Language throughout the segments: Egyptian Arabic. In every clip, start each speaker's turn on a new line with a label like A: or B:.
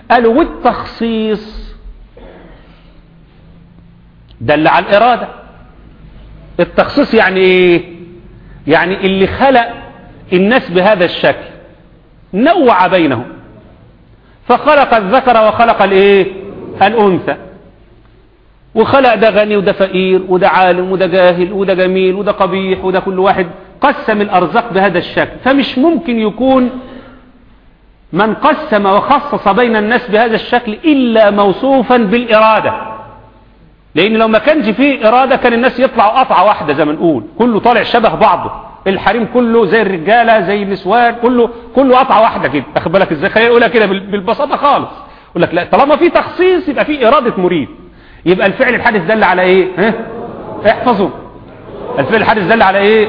A: قالوا والتخصيص دل على الإرادة التخصيص يعني ايه يعني اللي خلق الناس بهذا الشكل نوع بينهم فخلق الذكر وخلق الايه الانثى وخلق ده غني وده فقير وده عالم وده جاهل وده جميل وده قبيح وده كل واحد قسم الارزاق بهذا الشكل فمش ممكن يكون من قسم وخصص بين الناس بهذا الشكل الا موصوفا بالاراده لان لو ما كانش فيه اراده كان الناس يطلعوا قطعه واحده زي ما نقول كله طالع شبه بعضه الحريم كله زي الرجاله زي النسوان كله كله قطعه واحده كده اخد بالك ازاي خلينا نقولها كده بالبساطه خالص يقول لك لا طالما في تخصيص يبقى في اراده مريد يبقى الفعل الحادث دل على ايه ها احفظوا الفعل الحادث دل على ايه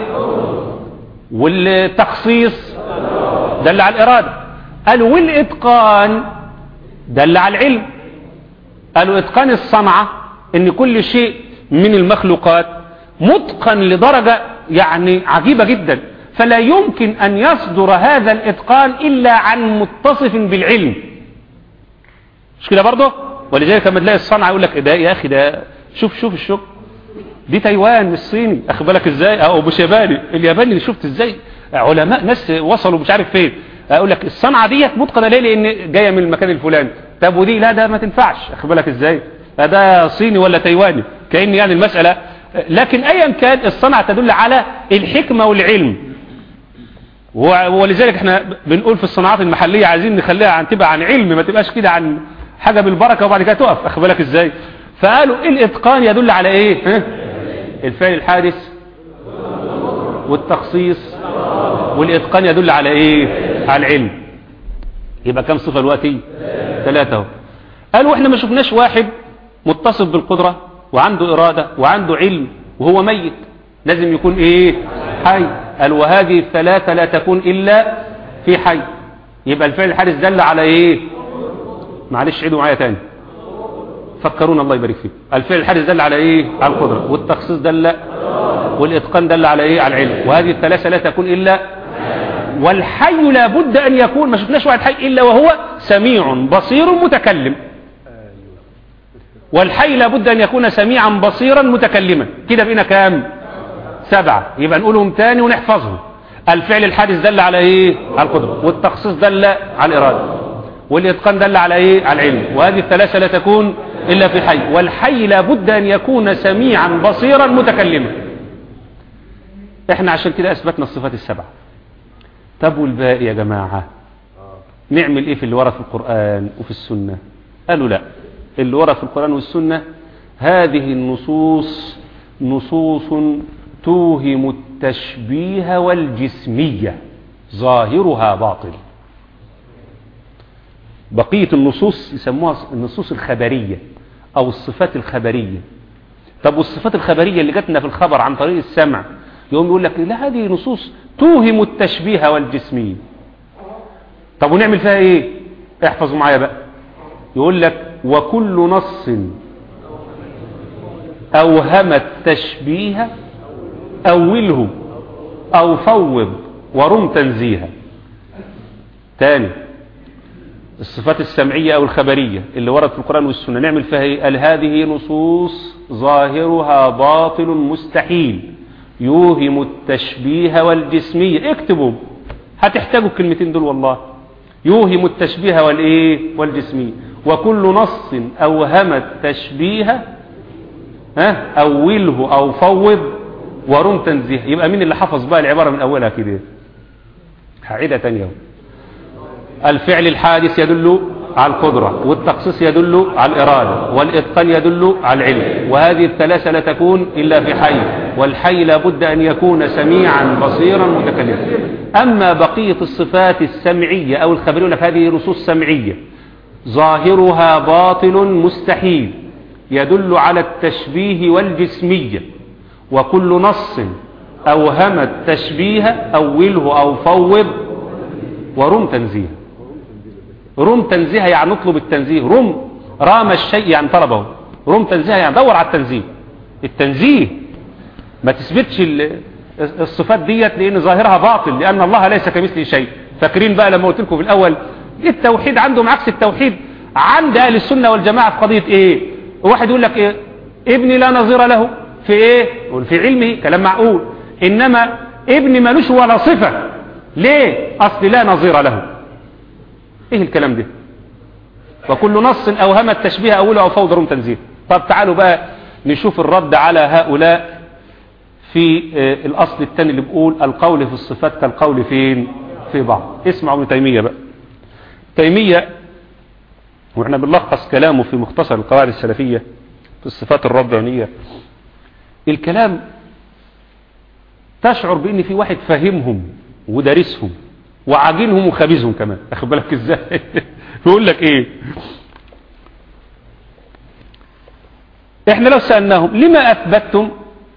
A: والتخصيص دل على الاراده قالوا والاتقان دل على العلم قالوا اتقان الصنعه ان كل شيء من المخلوقات متقن لدرجة يعني عجيبة جدا فلا يمكن أن يصدر هذا الإتقان إلا عن متصف بالعلم مش كده برضه ولذلك لما تلاقي الصنعة يقول لك ده يا أخي ده شوف شوف الشغل دي تايوان مش صيني أخد بالك إزاي أو مش ياباني الياباني اللي شفت إزاي علماء ناس وصلوا مش عارف فين أقول لك الصنعة ديت متقنة ليه لأن جاية من المكان الفلاني طب ودي لا ده ما تنفعش أخد بالك إزاي ده صيني ولا تايواني كأن يعني المسألة لكن ايا كان الصنعة تدل على الحكمة والعلم ولذلك احنا بنقول في الصناعات المحلية عايزين نخليها عن تبقى عن علم ما تبقاش كده عن حاجة بالبركة وبعد كده تقف اخد بالك ازاي فقالوا الاتقان يدل على ايه ها؟ الفعل الحادث والتخصيص والاتقان يدل على ايه على العلم يبقى كم صفة دلوقتي ثلاثة قالوا احنا ما شفناش واحد متصف بالقدرة وعنده إرادة وعنده علم وهو ميت لازم يكون إيه حي قال وهذه الثلاثة لا تكون إلا في حي يبقى الفعل الحادث دل على إيه معلش عيدوا معايا تاني فكرونا الله يبارك فيك الفعل الحادث دل على إيه على القدرة والتخصيص دل والإتقان دل على إيه على العلم وهذه الثلاثة لا تكون إلا والحي لا بد أن يكون ما شفناش واحد حي إلا وهو سميع بصير متكلم والحي لابد أن يكون سميعا بصيرا متكلما كده بقينا كام سبعة يبقى نقولهم تاني ونحفظهم الفعل الحادث دل على ايه على القدرة والتخصيص دل على الإرادة والإتقان دل على ايه على العلم وهذه الثلاثة لا تكون إلا في حي والحي لابد أن يكون سميعا بصيرا متكلما احنا عشان كده أثبتنا الصفات السبعة طب والباقي يا جماعة نعمل ايه في اللي ورا في القرآن وفي السنة قالوا لا اللي ورا في القرآن والسنة هذه النصوص نصوص توهم التشبيه والجسمية ظاهرها باطل بقية النصوص يسموها النصوص الخبرية أو الصفات الخبرية طب والصفات الخبرية اللي جاتنا في الخبر عن طريق السمع يقوم يقول لك لا هذه نصوص توهم التشبيه والجسمية طب ونعمل فيها ايه احفظوا معايا بقى يقول لك وكل نص أوهم التشبيه أوله أو فوض ورم تنزيها تاني الصفات السمعية أو الخبرية اللي ورد في القرآن والسنة نعمل فيها ايه قال هذه نصوص ظاهرها باطل مستحيل يوهم التشبيه والجسمية اكتبوا هتحتاجوا الكلمتين دول والله يوهم التشبيه والايه والجسمية وكل نص اوهم التشبيه ها اوله او فوض ورم تنزيه يبقى مين اللي حفظ بقى العبارة من اولها كده هعيدها تانية الفعل الحادث يدل على القدرة والتخصيص يدل على الإرادة والإتقان يدل على العلم وهذه الثلاثة لا تكون إلا في حي والحي لابد أن يكون سميعا بصيرا متكلما أما بقية الصفات السمعية أو الخبرية لك هذه نصوص سمعية ظاهرها باطل مستحيل يدل على التشبيه والجسمية وكل نص أوهم التشبيه أوله أو فوض ورم تنزيه رم تنزيه يعني نطلب التنزيه رم رام الشيء يعني طلبه رم تنزيه يعني دور على التنزيه التنزيه ما تثبتش الصفات ديت لان ظاهرها باطل لان الله ليس كمثله شيء فاكرين بقى لما قلت لكم في الاول التوحيد عندهم عكس التوحيد عند اهل السنة والجماعة في قضية ايه واحد يقول لك ايه ابني لا نظير له في ايه يقول في علمه كلام معقول انما ابني ملوش ولا صفة ليه اصل لا نظير له ايه الكلام ده وكل نص اوهم التشبيه اوله او فوض رم تنزيه طب تعالوا بقى نشوف الرد على هؤلاء في الاصل الثاني اللي بيقول القول في الصفات كالقول فين في بعض اسمعوا ابن تيمية بقى تيمية واحنا بنلخص كلامه في مختصر القواعد السلفية في الصفات الربانية الكلام تشعر بان في واحد فاهمهم ودارسهم وعاجنهم وخابزهم كمان اخد بالك ازاي يقول لك ايه احنا لو سألناهم لما اثبتتم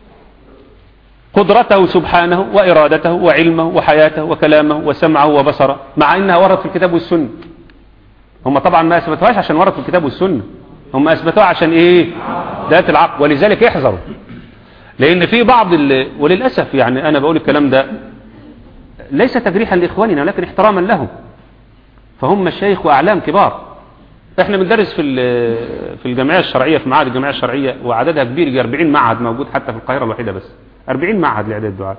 A: قدرته سبحانه وإرادته وعلمه وحياته وكلامه وسمعه وبصره مع إنها ورد في الكتاب والسنة هم طبعا ما أثبتوهاش عشان ورد في الكتاب والسنة هم أثبتوها عشان إيه ذات العقل ولذلك يحذروا لأن في بعض ال... وللأسف يعني أنا بقول الكلام ده ليس تجريحا لإخواننا ولكن احتراما لهم فهم مشايخ وأعلام كبار احنا بندرس في في الجمعيه الشرعيه في معهد الجمعيه الشرعيه وعددها كبير يجي 40 معهد موجود حتى في القاهره الوحيده بس 40 معهد لاعداد الدعاء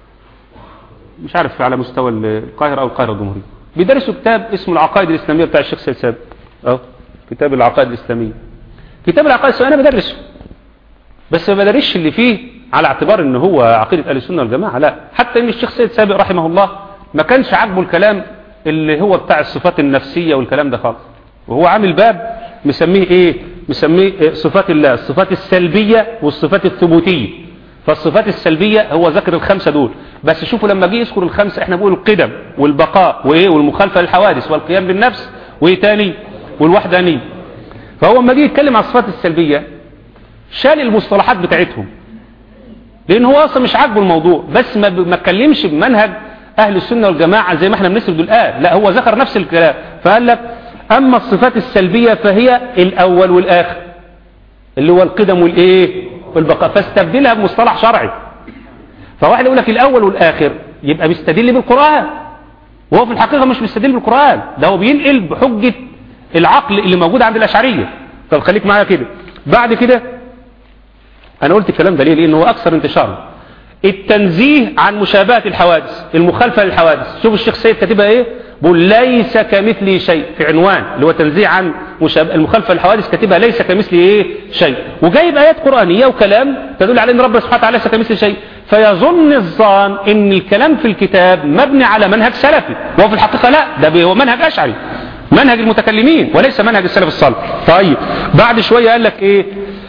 A: مش عارف على مستوى القاهره او القاهره الجمهوريه بيدرسوا كتاب اسمه العقائد الاسلاميه بتاع الشيخ سيد سابق اه كتاب العقائد الاسلاميه كتاب العقائد الاسلاميه انا بدرسه بس ما بدرسش اللي فيه على اعتبار ان هو عقيده اهل السنه والجماعه لا حتى ان الشيخ سيد سابق رحمه الله ما كانش عاجبه الكلام اللي هو بتاع الصفات النفسيه والكلام ده خالص وهو عامل باب مسميه ايه مسميه إيه صفات الله الصفات السلبية والصفات الثبوتية فالصفات السلبية هو ذكر الخمسة دول بس شوفوا لما جه يذكر الخمسة احنا بنقول القدم والبقاء وايه والمخالفة للحوادث والقيام بالنفس وايه تاني والوحدانية فهو لما جه يتكلم عن الصفات السلبية شال المصطلحات بتاعتهم لان هو اصلا مش عاجبه الموضوع بس ما ما اتكلمش بمنهج اهل السنة والجماعة زي ما احنا بنسرد الآن لا هو ذكر نفس الكلام فقال لك أما الصفات السلبية فهي الأول والآخر اللي هو القدم والإيه والبقاء فاستبدلها بمصطلح شرعي فواحد يقول لك الأول والآخر يبقى بيستدل بالقرآن وهو في الحقيقة مش بيستدل بالقرآن ده هو بينقل بحجة العقل اللي موجود عند الأشعرية طب خليك معايا كده بعد كده أنا قلت الكلام ده ليه لأنه هو أكثر انتشارا التنزيه عن مشابهة الحوادث المخالفة للحوادث شوف الشيخ سيد كاتبها ايه بقول ليس كمثله شيء في عنوان اللي هو تنزيه عن مشابه المخالفة للحوادث كاتبها ليس كمثله ايه شيء وجايب آيات قرآنية وكلام تدل على ان ربنا سبحانه وتعالى ليس كمثله شيء فيظن الظان ان الكلام في الكتاب مبني على منهج سلفي وهو في الحقيقة لا ده هو منهج أشعري منهج المتكلمين وليس منهج السلف الصالح طيب بعد شوية قال لك ايه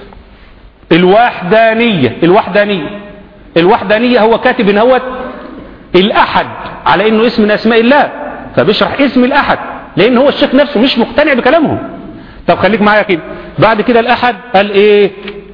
A: الوحدانية الوحدانية الوحدانية هو كاتب ان هو الأحد على انه اسم من اسماء الله فبيشرح اسم الأحد لان هو الشيخ نفسه مش مقتنع بكلامهم طب خليك معايا كده بعد كده الأحد قال ايه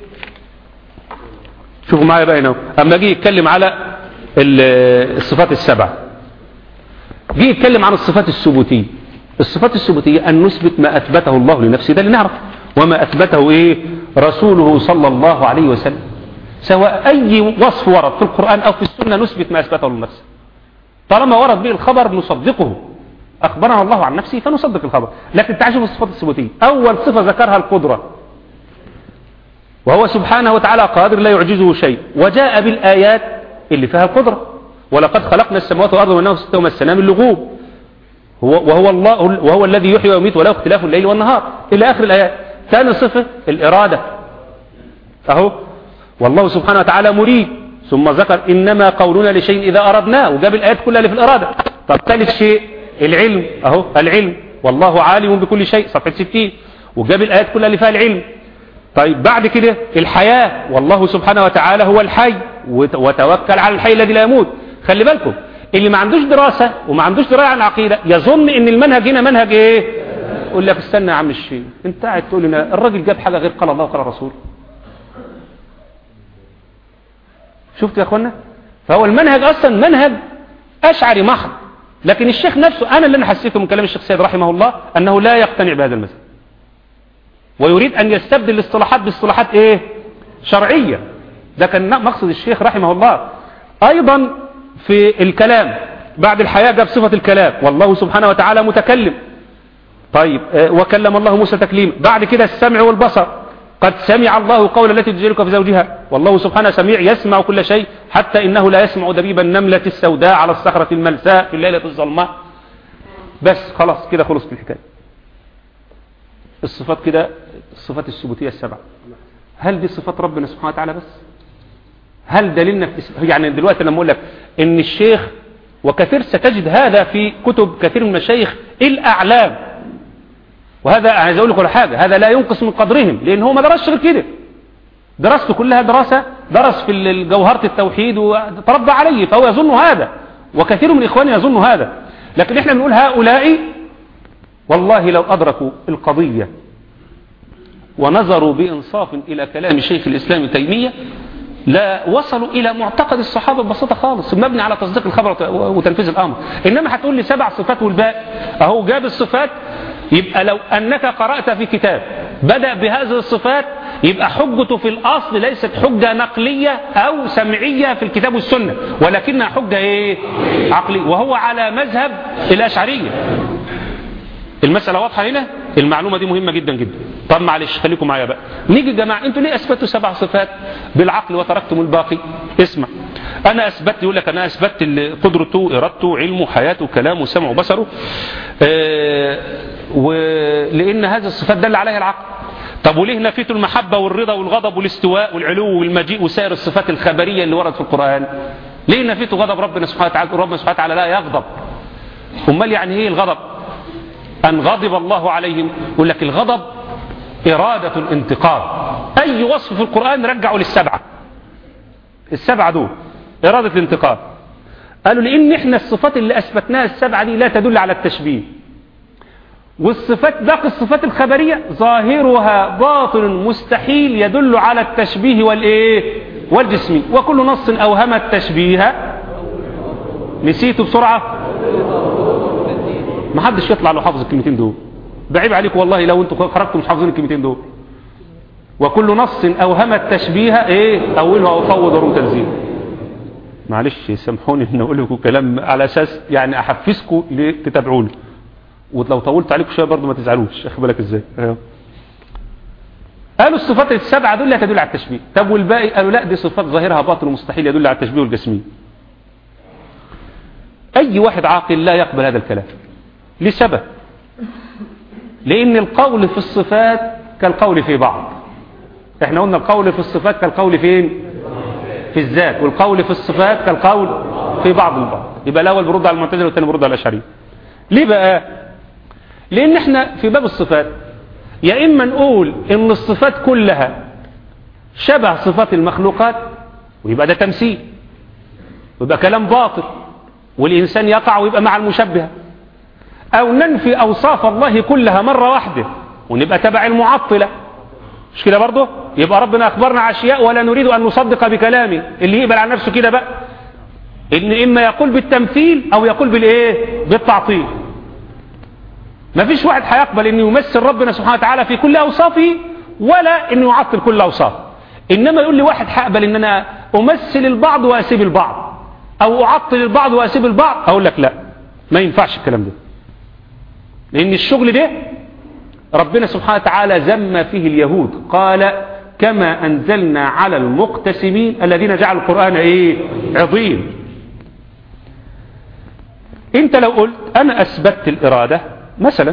A: شوفوا معايا بقى هنا اما جه يتكلم على الصفات السبع جه يتكلم عن الصفات الثبوتية الصفات الثبوتية أن نثبت ما أثبته الله لنفسه ده اللي نعرف وما أثبته إيه رسوله صلى الله عليه وسلم سواء أي وصف ورد في القرآن أو في السنة نثبت ما أثبته لنفسه طالما ورد به الخبر نصدقه أخبرنا الله عن نفسه فنصدق الخبر لكن تعجب الصفات الثبوتية أول صفة ذكرها القدرة وهو سبحانه وتعالى قادر لا يعجزه شيء وجاء بالآيات اللي فيها القدرة ولقد خلقنا السماوات والأرض وأنه ستهم السلام اللغوب هو وهو الله وهو الذي يحيي ويميت وله اختلاف الليل والنهار إلى آخر الآيات ثاني صفة الإرادة أهو والله سبحانه وتعالى مريد ثم ذكر إنما قولنا لشيء إذا أردناه وجاب الآيات كلها اللي في الإرادة طب ثالث شيء العلم أهو العلم والله عالم بكل شيء صفحة 60 وجاب الآيات كلها اللي فيها العلم طيب بعد كده الحياة والله سبحانه وتعالى هو الحي وتوكل على الحي الذي لا يموت خلي بالكم اللي ما عندوش دراسة وما عندوش دراية عن العقيدة يظن ان المنهج هنا منهج ايه يقول لك استنى يا عم الشيخ انت قاعد تقول لنا الراجل جاب حاجة غير قال الله وقال الرسول شفت يا اخوانا فهو المنهج اصلا منهج اشعري محض لكن الشيخ نفسه انا اللي انا حسيته من كلام الشيخ سيد رحمه الله انه لا يقتنع بهذا المذهب ويريد ان يستبدل الاصطلاحات باصطلاحات ايه شرعية ده كان مقصد الشيخ رحمه الله ايضا في الكلام بعد الحياة جاب صفة الكلام والله سبحانه وتعالى متكلم طيب آه، وكلم الله موسى تكليما بعد كده السمع والبصر قد سمع الله قول التي تجادلك في زوجها والله سبحانه سميع يسمع كل شيء حتى إنه لا يسمع دبيب النملة السوداء على الصخرة الملساء في الليلة الظلماء بس خلاص كده خلصت الحكاية الصفات كده الصفات الثبوتية السبعة هل دي صفات ربنا سبحانه وتعالى بس هل دليلنا في اسم... يعني دلوقتي لما اقول لك ان الشيخ وكثير ستجد هذا في كتب كثير من المشايخ الاعلام وهذا عايز اقول لك ولا حاجه هذا لا ينقص من قدرهم لان هو ما درسش غير كده دراسته كلها دراسه درس في جوهره التوحيد وتربى عليه فهو يظن هذا وكثير من اخواني يظن هذا لكن احنا بنقول هؤلاء والله لو ادركوا القضيه ونظروا بإنصاف إلى كلام شيخ الإسلام تيمية لا وصلوا إلى معتقد الصحابة ببساطة خالص مبني على تصديق الخبر وتنفيذ الأمر إنما هتقول لي سبع صفات والباقي أهو جاب الصفات يبقى لو أنك قرأت في كتاب بدأ بهذه الصفات يبقى حجته في الأصل ليست حجة نقلية أو سمعية في الكتاب والسنة ولكنها حجة إيه؟ عقلية وهو على مذهب الأشعرية المسألة واضحة هنا المعلومة دي مهمة جدا جدا طب معلش خليكم معايا بقى نيجي يا جماعة انتوا ليه اثبتوا سبع صفات بالعقل وتركتم الباقي اسمع انا اثبت يقول لك انا اثبت قدرته ارادته علمه حياته كلامه سمعه بصره اه ولان هذه الصفات دل عليها العقل طب وليه نفيتوا المحبة والرضا والغضب والاستواء والعلو والمجيء وسائر الصفات الخبرية اللي وردت في القرآن ليه نفيتوا غضب ربنا سبحانه وتعالى ربنا سبحانه وتعالى لا يغضب امال يعني ايه الغضب أن غضب الله عليهم يقول لك الغضب إرادة الانتقام أي وصف في القرآن رجعوا للسبعة السبعة دول إرادة الانتقام قالوا لأن إحنا الصفات اللي أثبتناها السبعة دي لا تدل على التشبيه والصفات باقي الصفات الخبرية ظاهرها باطل مستحيل يدل على التشبيه والإيه والجسمي وكل نص أوهم التشبيه نسيته بسرعة ما حدش يطلع له حافظ الكلمتين دول بعيب عليكم والله لو انتوا خرجتوا مش حافظين الكلمتين دول وكل نص اوهم التشبيه ايه اولها او فوض ورم تنزيل معلش سامحوني ان اقول لكم كلام على اساس يعني احفزكم لتتابعوني ولو طولت عليكم شويه برضه ما تزعلوش اخد بالك ازاي قالوا الصفات السبعه دول لا تدل على التشبيه طب والباقي قالوا لا دي صفات ظاهرها باطل ومستحيل يدل على التشبيه والجسميه اي واحد عاقل لا يقبل هذا الكلام لسبب لأن القول في الصفات كالقول في بعض احنا قلنا القول في الصفات كالقول فين في الذات والقول في الصفات كالقول في بعض البعض يبقى الأول برد على المعتزله والثاني برد على الأشعري ليه بقى لأن احنا في باب الصفات يا إما نقول إن الصفات كلها شبه صفات المخلوقات ويبقى ده تمثيل ويبقى كلام باطل والإنسان يقع ويبقى مع المشبهه أو ننفي أوصاف الله كلها مرة واحدة ونبقى تبع المعطلة مش كده برضه يبقى ربنا أخبرنا عشياء ولا نريد أن نصدق بكلامه اللي يقبل على نفسه كده بقى إن إما يقول بالتمثيل أو يقول بالإيه بالتعطيل ما فيش واحد هيقبل أن يمثل ربنا سبحانه وتعالى في كل أوصافه ولا أن يعطل كل أوصافه إنما يقول لي واحد هقبل أن أنا أمثل البعض وأسيب البعض أو أعطل البعض وأسيب البعض أقول لك لا ما ينفعش الكلام ده لأن الشغل ده ربنا سبحانه وتعالى زم فيه اليهود قال كما أنزلنا على المقتسمين الذين جعلوا القرآن إيه عظيم انت لو قلت أنا أثبتت الإرادة مثلا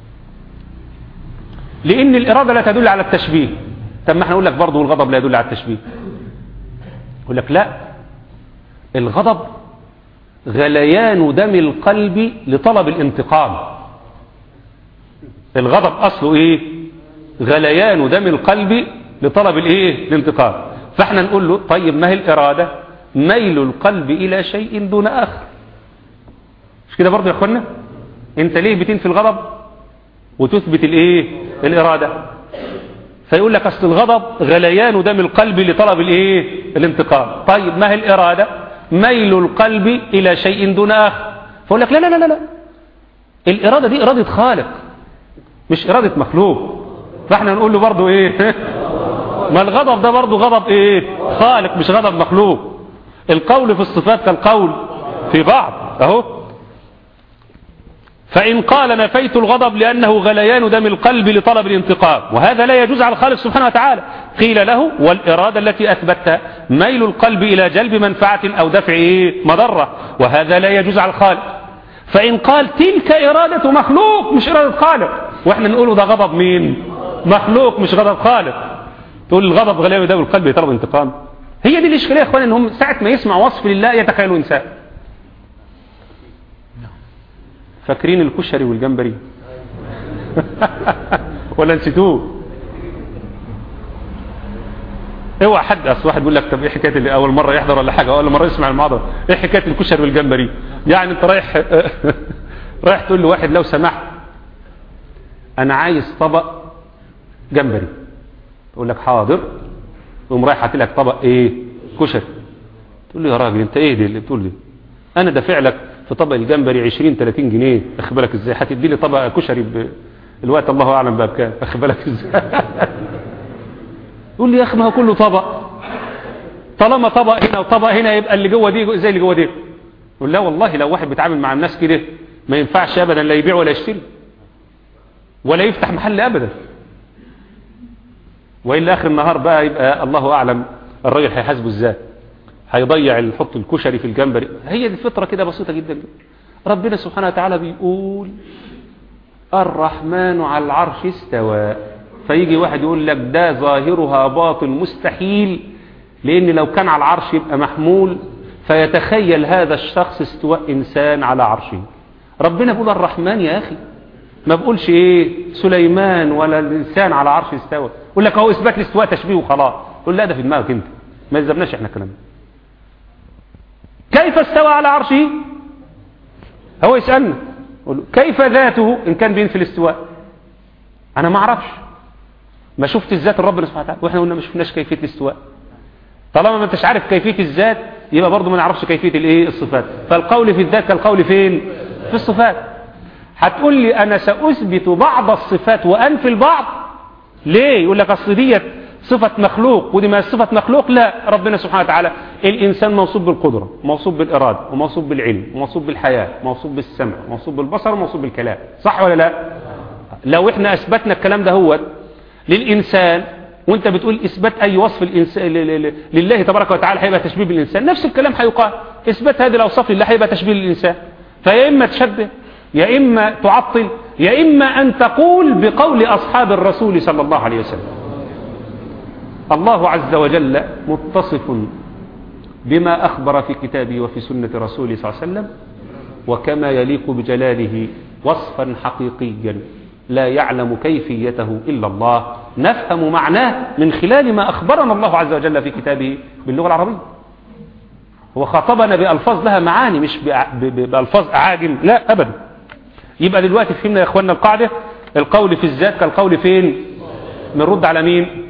A: لأن الإرادة لا تدل على التشبيه طب ما احنا نقول لك برضه الغضب لا يدل على التشبيه يقول لك لا الغضب غليان دم القلب لطلب الانتقام الغضب أصله إيه غليان دم القلب لطلب الإيه الانتقام فاحنا نقول له طيب ما هي الإرادة ميل القلب إلى شيء دون آخر مش كده برضه يا أخوانا انت ليه بتنفي الغضب وتثبت الإيه الإرادة فيقول لك أصل الغضب غليان دم القلب لطلب الإيه الانتقام طيب ما هي الإرادة ميل القلب إلى شيء دون آخر فيقول لك لا لا لا لا الإرادة دي إرادة خالق مش إرادة مخلوق فاحنا نقول له برضه ايه ما الغضب ده برضه غضب ايه خالق مش غضب مخلوق القول في الصفات كالقول في بعض اهو فإن قال نفيت الغضب لأنه غليان دم القلب لطلب الانتقام وهذا لا يجوز على الخالق سبحانه وتعالى قيل له والإرادة التي أثبتها ميل القلب إلى جلب منفعة أو دفع مضرة وهذا لا يجوز على الخالق فإن قال تلك إرادة مخلوق مش إرادة خالق وإحنا نقوله ده غضب مين مخلوق مش غضب خالق تقول الغضب غليان دم القلب لطلب الانتقام هي دي الإشكالية يا إخوان إنهم ساعة ما يسمع وصف لله يتخيلوا إنسان فاكرين الكشري والجمبري ولا نسيتوه اوعى حد اصل واحد يقول لك طب ايه حكايه اللي اول مره يحضر ولا حاجه اول مره يسمع المحاضره ايه حكايه الكشري والجمبري يعني انت رايح رايح تقول لواحد لو سمحت انا عايز طبق جمبري يقول لك حاضر يقوم رايح هات لك طبق ايه كشري تقول له يا راجل انت ايه دي اللي بتقول لي انا دافع لك في طبق الجمبري 20 30 جنيه اخد بالك ازاي هتدي لي طبق كشري ب... الوقت الله اعلم بقى بكام اخد بالك ازاي يقول لي يا اخي ما هو كله طبق طالما طبق هنا وطبق هنا يبقى اللي جوه دي زي اللي جوه دي يقول لا والله لو واحد بيتعامل مع الناس كده ما ينفعش ابدا لا يبيع ولا يشتري ولا يفتح محل ابدا والا اخر النهار بقى يبقى الله اعلم الراجل هيحاسبه ازاي هيضيع يحط الكشري في الجمبري هي دي الفطره كده بسيطه جدا ربنا سبحانه وتعالى بيقول الرحمن على العرش استوى فيجي واحد يقول لك ده ظاهرها باطل مستحيل لان لو كان على العرش يبقى محمول فيتخيل هذا الشخص استواء انسان على عرشه ربنا بيقول الرحمن يا اخي ما بقولش ايه سليمان ولا الانسان على عرش استوى يقول لك هو اثبات الاستواء تشبيه وخلاص يقول لا ده في دماغك انت ما يلزمناش احنا الكلام كيف استوى على عرشه هو يسألنا كيف ذاته إن كان بينفي الاستواء أنا ما أعرفش ما شفت الذات الرب سبحانه وتعالى وإحنا قلنا ما شفناش كيفية الاستواء طالما ما انتش عارف كيفية الذات يبقى برضه ما نعرفش كيفية الايه الصفات فالقول في الذات كالقول فين في الصفات هتقول لي أنا سأثبت بعض الصفات وأنفي البعض ليه يقول لك أصل ديت صفة مخلوق ودي ما صفة مخلوق لا ربنا سبحانه وتعالى الإنسان موصوب بالقدرة موصوب بالإرادة وموصوب بالعلم وموصوب بالحياة موصوب بالسمع وموصوب بالبصر وموصوب بالكلام صح ولا لا لو احنا أثبتنا الكلام ده هو للإنسان وانت بتقول إثبات أي وصف الإنسان لله تبارك وتعالى هيبقى تشبيه بالإنسان نفس الكلام هيقال إثبات هذه الأوصاف لله هيبقى تشبيه للإنسان فيا إما تشبه يا إما تعطل يا إما أن تقول بقول أصحاب الرسول صلى الله عليه وسلم الله عز وجل متصف بما أخبر في كتابه وفي سنة رسوله صلى الله عليه وسلم وكما يليق بجلاله وصفا حقيقيا لا يعلم كيفيته إلا الله نفهم معناه من خلال ما أخبرنا الله عز وجل في كتابه باللغة العربية هو خاطبنا بألفاظ لها معاني مش بألفاظ أعاجم لا أبدا يبقى دلوقتي فهمنا يا أخواننا القاعدة القول في الذات كالقول فين بنرد على مين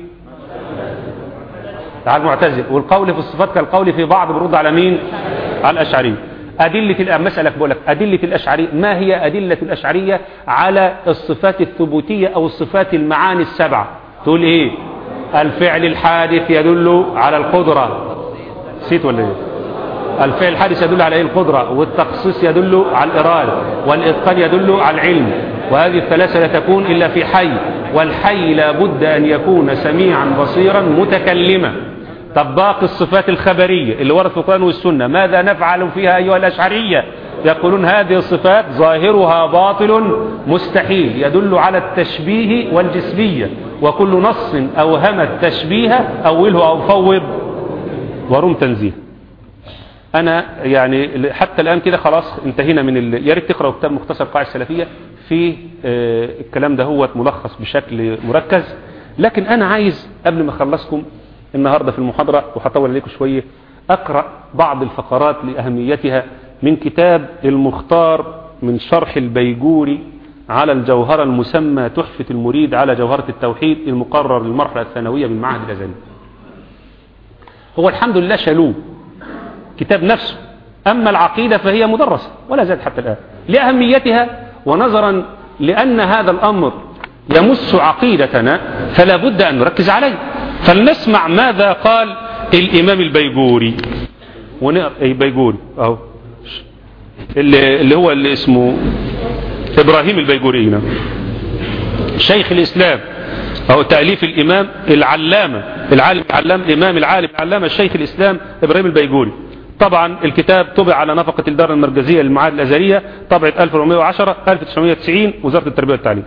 A: على المعتزل والقول في الصفات كالقول في بعض بنرد على مين على الأشعري أدلة المسألة بقول لك أدلة الأشعري ما هي أدلة الأشعرية على الصفات الثبوتية أو الصفات المعاني السبعة تقول إيه الفعل الحادث يدل على القدرة نسيت ولا إيه الفعل الحادث يدل على إيه القدرة والتخصيص يدل على الإرادة والإتقان يدل على العلم وهذه الثلاثة لا تكون إلا في حي والحي لا بد أن يكون سميعا بصيرا متكلما طب باقي الصفات الخبرية اللي ورد في القرآن والسنة ماذا نفعل فيها أيها الأشعرية يقولون هذه الصفات ظاهرها باطل مستحيل يدل على التشبيه والجسمية وكل نص أوهم التشبيه أوله أو فوض ورم تنزيه أنا يعني حتى الآن كده خلاص انتهينا من ال... يا ريت تقرأوا كتاب مختصر قاع السلفية في آه الكلام ده هو ملخص بشكل مركز لكن أنا عايز قبل ما أخلصكم النهاردة في المحاضرة وهطول عليكم شوية أقرأ بعض الفقرات لأهميتها من كتاب المختار من شرح البيجوري على الجوهرة المسمى تحفة المريد على جوهرة التوحيد المقرر للمرحلة الثانوية من معهد الأزلي هو الحمد لله شالوه كتاب نفسه أما العقيدة فهي مدرسة ولا زالت حتى الآن لأهميتها ونظرا لأن هذا الأمر يمس عقيدتنا فلا بد أن نركز عليه فلنسمع ماذا قال الإمام البيجوري ونقرأ أي بيجوري أهو اللي, اللي هو اللي اسمه إبراهيم البيجوري نعم. شيخ الإسلام أو تأليف الإمام العلامة العالم العلام الإمام العالم العلامة الشيخ الإسلام إبراهيم البيجوري طبعا الكتاب طبع على نفقة الدار المركزية للمعاهد الأزهرية طبعة 1410 1990 وزارة التربية والتعليم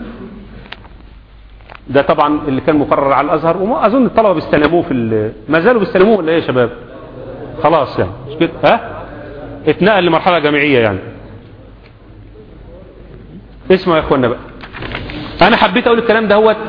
A: ده طبعا اللي كان مقرر على الأزهر وما أظن الطلبة بيستلموه في ال- ما زالوا بيستلموه ولا إيه يا شباب خلاص يعني مش كده ها اتنقل لمرحلة جامعية يعني اسمعوا يا اخوانا بقى انا حبيت اقول الكلام ده هو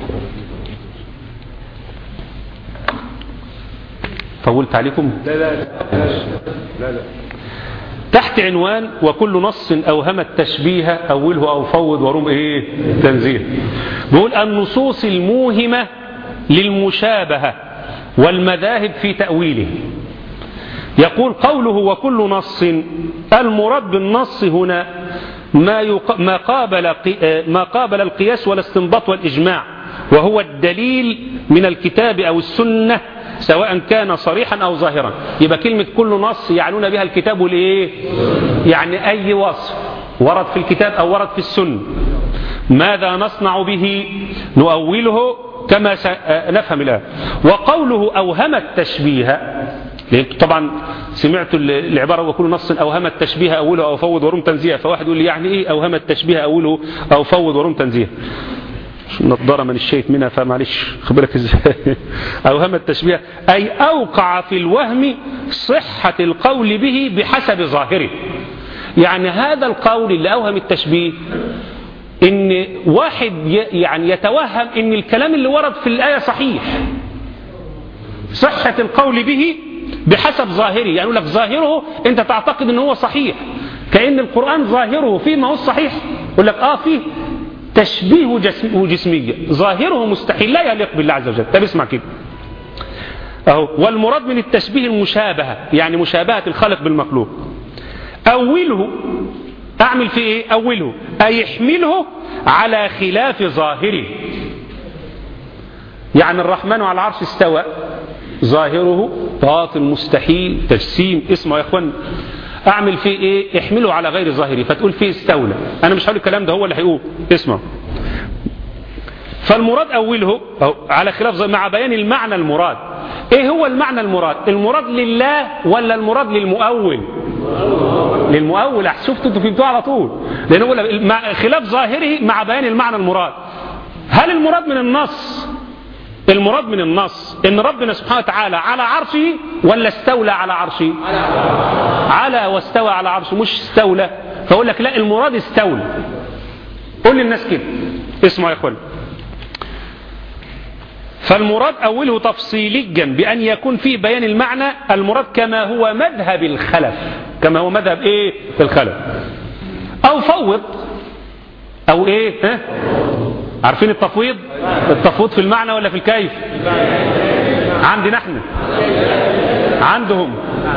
A: طولت عليكم
B: لا لا لا لا لا
A: تحت عنوان وكل نص أوهم التشبيه أوله أو فوض ورم إيه تنزيه بيقول النصوص الموهمة للمشابهة والمذاهب في تأويله يقول قوله وكل نص المراد بالنص هنا ما, يق... ما, قابل قي... ما قابل القياس والاستنباط والإجماع وهو الدليل من الكتاب أو السنة سواء كان صريحا أو ظاهرا يبقى كلمة كل نص يعنون بها الكتاب والإيه يعني أي وصف ورد في الكتاب أو ورد في السنة ماذا نصنع به نؤوله كما س... نفهم الآن وقوله أوهم التشبيه لأن طبعا سمعت العبارة وكل نص أوهم التشبيه أوله أو فوض ورم تنزيه فواحد يقول لي يعني إيه أوهم التشبيه أوله أو فوض ورم تنزيه نظارة من الشيت منها فمعلش خبرك ازاي أوهم التشبيه أي أوقع في الوهم صحة القول به بحسب ظاهره يعني هذا القول اللي أوهم التشبيه ان واحد يعني يتوهم ان الكلام اللي ورد في الآية صحيح صحة القول به بحسب ظاهره يعني يقول لك ظاهره انت تعتقد ان هو صحيح كأن القرآن ظاهره فيه ما هو الصحيح يقول لك اه فيه تشبيه جسم وجسمية ظاهره مستحيل لا يليق بالله عز وجل طب اسمع كده اهو والمراد من التشبيه المشابهة يعني مشابهة الخالق بالمخلوق أوله أعمل فيه إيه أوله أي يحمله على خلاف ظاهره يعني الرحمن على العرش استوى ظاهره باطل مستحيل تجسيم اسمه يا اخوان اعمل فيه ايه احمله على غير ظاهره فتقول فيه استولى انا مش هقول الكلام ده هو اللي هيقول اسمع فالمراد اوله أو على خلاف ظاهر مع بيان المعنى المراد ايه هو المعنى المراد المراد لله ولا المراد للمؤول للمؤول شفتوا انتوا فهمتوها على طول لان هو خلاف ظاهره مع بيان المعنى المراد هل المراد من النص المراد من النص ان ربنا سبحانه وتعالى على عرشه ولا استولى على عرشه على واستوى على عرشه مش استولى فاقول لك لا المراد استولى قول للناس كده اسمعوا يا اخوان فالمراد أوله تفصيليا بأن يكون فيه بيان المعنى المراد كما هو مذهب الخلف كما هو مذهب إيه الخلف أو فوض أو إيه ها؟ عارفين التفويض التفويض في المعنى ولا في الكيف عندنا احنا عندهم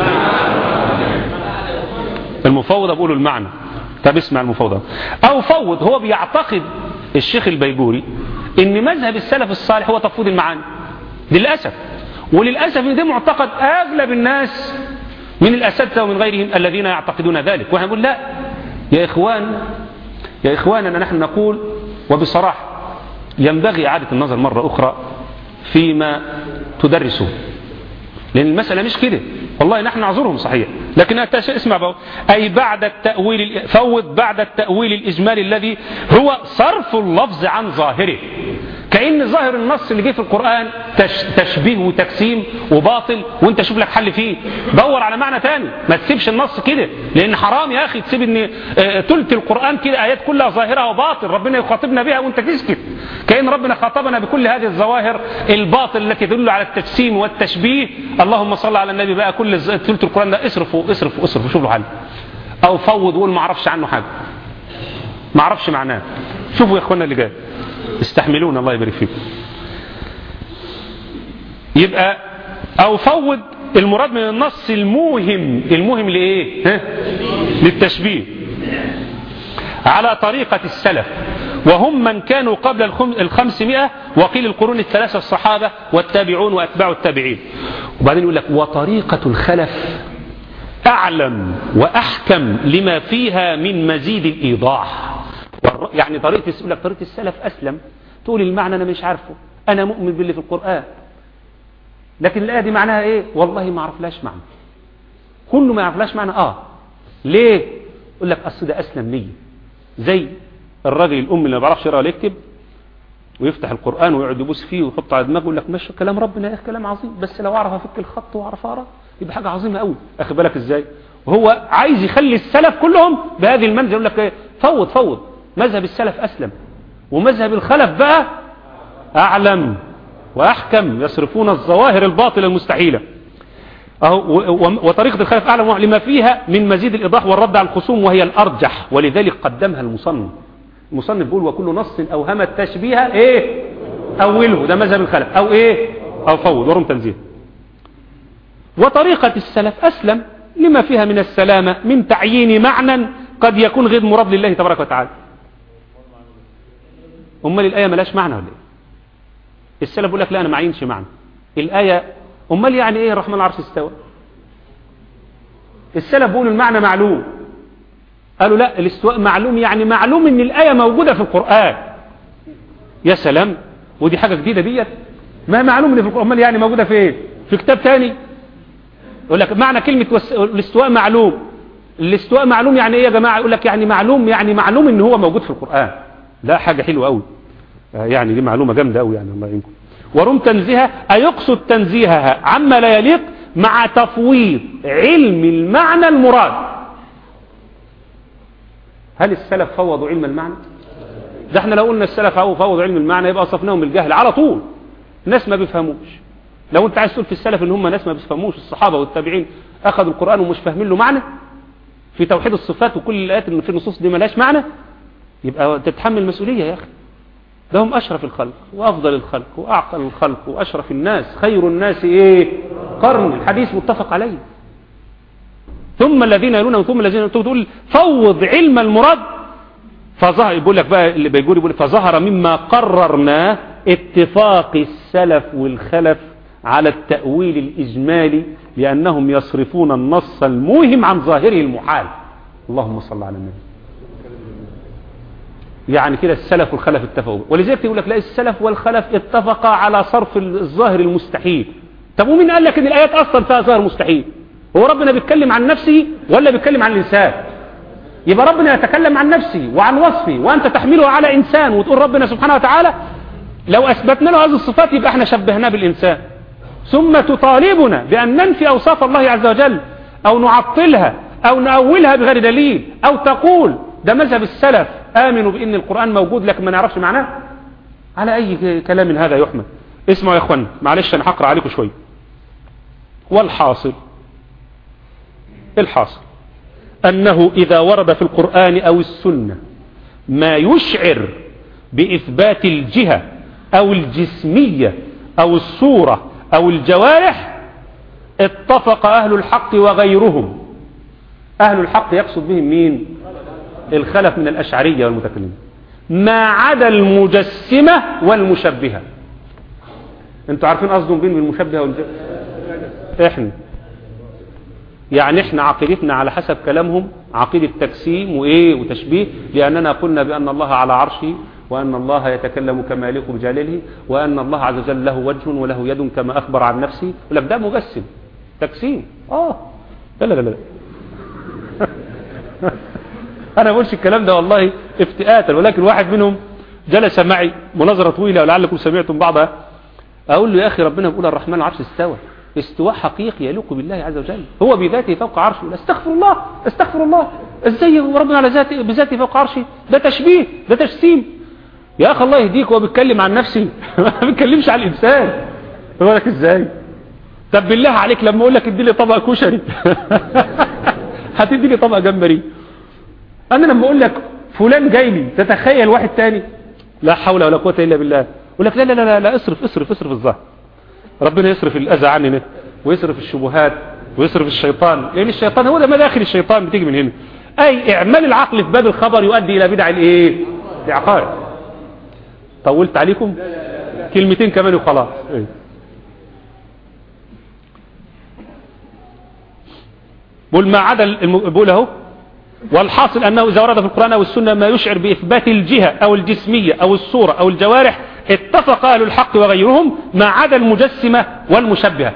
A: المفوض بقولوا المعنى طب اسمع المفوضة أو فوض هو بيعتقد الشيخ البيجوري ان مذهب السلف الصالح هو تفويض المعاني للأسف وللأسف ان ده معتقد أغلب الناس من الأساتذة ومن غيرهم الذين يعتقدون ذلك واحنا نقول لا يا إخوان يا إخواننا نحن نقول وبصراحة ينبغي إعادة النظر مرة أخرى فيما تدرسه لأن المسألة مش كده والله نحن نعذرهم صحيح لكن اسمع بقى أي بعد التأويل فوض بعد التأويل الإجمالي الذي هو صرف اللفظ عن ظاهره كأن ظاهر النص اللي جه في القرآن تش تشبيه وتقسيم وباطل وانت شوف لك حل فيه دور على معنى تاني ما تسيبش النص كده لان حرام يا اخي تسيب ان تلت القرآن كده ايات كلها ظاهرة وباطل ربنا يخاطبنا بها وانت تسكت كأن ربنا خاطبنا بكل هذه الظواهر الباطل التي تدل على التجسيم والتشبيه اللهم صل على النبي بقى كل تلت القرآن ده اصرفوا اصرفوا اصرفوا شوف له حل او فوض وقول ما اعرفش عنه حاجة ما اعرفش معناه شوفوا يا اخوانا اللي جاي استحملون الله يبارك فيكم يبقى او فوض المراد من النص الموهم الموهم لايه ها؟ للتشبيه على طريقة السلف وهم من كانوا قبل الخمسمائة وقيل القرون الثلاثة الصحابة والتابعون وأتباع التابعين وبعدين يقول لك وطريقة الخلف أعلم وأحكم لما فيها من مزيد الإيضاح والر- يعني طريقة يقول لك طريقة السلف أسلم تقول المعنى أنا مش عارفه أنا مؤمن باللي في القرآن لكن الآية دي معناها إيه والله ما أعرف لهاش معنى كله ما يعرفلاش معنى آه ليه يقول لك أصل ده أسلم ليه زي الراجل الأم اللي ما بيعرفش يقرأ ولا يكتب ويفتح القرآن ويقعد يبوس فيه ويحط على دماغه ويقول لك ماشي كلام ربنا يا أخي كلام عظيم بس لو أعرف أفك الخط وأعرف أقرأ يبقى حاجة عظيمة قوي أخد بالك إزاي وهو عايز يخلي السلف كلهم بهذه المنزل يقول لك إيه فوض فوض مذهب السلف أسلم ومذهب الخلف بقى أعلم وأحكم يصرفون الظواهر الباطلة المستحيلة أهو و- و- وطريقة الخلف أعلم لما فيها من مزيد الإيضاح والرد على الخصوم وهي الأرجح ولذلك قدمها المصنف المصنف بيقول وكل نص أوهم التشبيه إيه أوله ده مذهب الخلف أو إيه أو فوض ورم تنزيه وطريقة السلف أسلم لما فيها من السلامة من تعيين معنى قد يكون غير مراد لله تبارك وتعالى أمال الآية ملاش معنى ولا إيه السلف بيقول لك لا أنا ما عينش معنى الآية أمال يعني إيه الرحمن العرش استوى السلف بيقولوا المعنى معلوم قالوا لا الاستواء معلوم يعني معلوم ان الآية موجودة في القرآن يا سلام ودي حاجة جديدة ديت ما معلوم ان في القرآن امال يعني موجودة في ايه في كتاب تاني يقول لك معنى كلمة وس- الاستواء معلوم الاستواء معلوم يعني ايه يا جماعة يقول لك يعني معلوم يعني معلوم ان هو موجود في القرآن لا حاجة حلوة قوي آه يعني دي معلومة جامدة قوي يعني الله يعينكم ورم تنزيهها أيقصد تنزيهها عما لا يليق مع تفويض علم المعنى المراد هل السلف فوضوا علم المعنى ده احنا لو قلنا السلف فوضوا علم المعنى يبقى صفناهم بالجهل على طول ناس ما بيفهموش لو انت عايز تقول في السلف ان هم ناس ما بيفهموش الصحابة والتابعين اخذوا القرآن ومش فاهمين له معنى في توحيد الصفات وكل الايات اللي في النصوص دي ملهاش معنى يبقى تتحمل المسؤولية يا اخي ده هم أشرف الخلق وأفضل الخلق وأعقل الخلق وأشرف الناس خير الناس إيه قرن الحديث متفق عليه ثم الذين يلونهم ثم الذين يلونهم تقول فوض علم المراد فظهر يقول لك بقى اللي بيقول يقول فظهر مما قررناه اتفاق السلف والخلف على التأويل الإجمالي لأنهم يصرفون النص الموهم عن ظاهره المحال اللهم صل على النبي يعني كده السلف والخلف اتفقوا ولذلك يقول لك لا السلف والخلف اتفقا على صرف الظاهر المستحيل طب ومين قال لك ان الايات اصلا فيها ظاهر مستحيل هو ربنا بيتكلم عن نفسه ولا بيتكلم عن الانسان يبقى ربنا يتكلم عن نفسه وعن وصفه وانت تحمله على انسان وتقول ربنا سبحانه وتعالى لو اثبتنا له هذه الصفات يبقى احنا شبهناه بالانسان ثم تطالبنا بان ننفي اوصاف الله عز وجل او نعطلها او نأولها بغير دليل او تقول ده مذهب السلف امنوا بان القرآن موجود لكن ما نعرفش معناه على اي كلام هذا يحمل اسمعوا يا اخوان معلش انا هقرا عليكم شويه والحاصل الحاصل انه اذا ورد في القرآن او السنة ما يشعر باثبات الجهة او الجسمية او الصورة او الجوارح اتفق اهل الحق وغيرهم اهل الحق يقصد بهم مين الخلف من الاشعرية والمتكلمين ما عدا المجسمة والمشبهة انتوا عارفين قصدهم بين المشبهة والمشبهة احنا يعني احنا عقيدتنا على حسب كلامهم عقيدة تجسيم وايه وتشبيه لاننا قلنا بان الله على عرشه وان الله يتكلم كما يليق بجلاله وان الله عز وجل له وجه وله يد كما اخبر عن نفسه لك ده مجسم تجسيم اه لا لا لا, لا. انا بقولش الكلام ده والله افتئاتا ولكن واحد منهم جلس معي مناظرة طويلة ولعلكم سمعتم بعضها اقول له يا اخي ربنا بيقول الرحمن العرش استوى استواء حقيقي يليق بالله عز وجل هو بذاته فوق عرشه استغفر الله استغفر الله ازاي ربنا على ذاته بذاته فوق عرشه ده تشبيه ده تجسيم يا اخي الله يهديك هو بيتكلم عن نفسه ما بيتكلمش عن الانسان هو لك ازاي طب بالله عليك لما اقول لك ادي لي طبق كشري هتدي لي طبق جمبري انا لما اقول لك فلان جاي لي تتخيل واحد تاني لا حول ولا قوه الا بالله يقول لك لا لا لا لا اصرف اصرف اصرف الظهر ربنا يصرف الأذى عننا ويصرف الشبهات ويصرف الشيطان لأن الشيطان هو ده مداخل الشيطان بتيجي من هنا أي إعمال العقل في باب الخبر يؤدي إلى بدع الإيه العقائد طولت عليكم كلمتين كمان وخلاص إيه. بقول ما عدا الم... بقول اهو والحاصل أنه إذا ورد في القرآن أو السنة ما يشعر بإثبات الجهة أو الجسمية أو الصورة أو الجوارح اتفق أهل الحق وغيرهم ما عدا المجسمة والمشبهة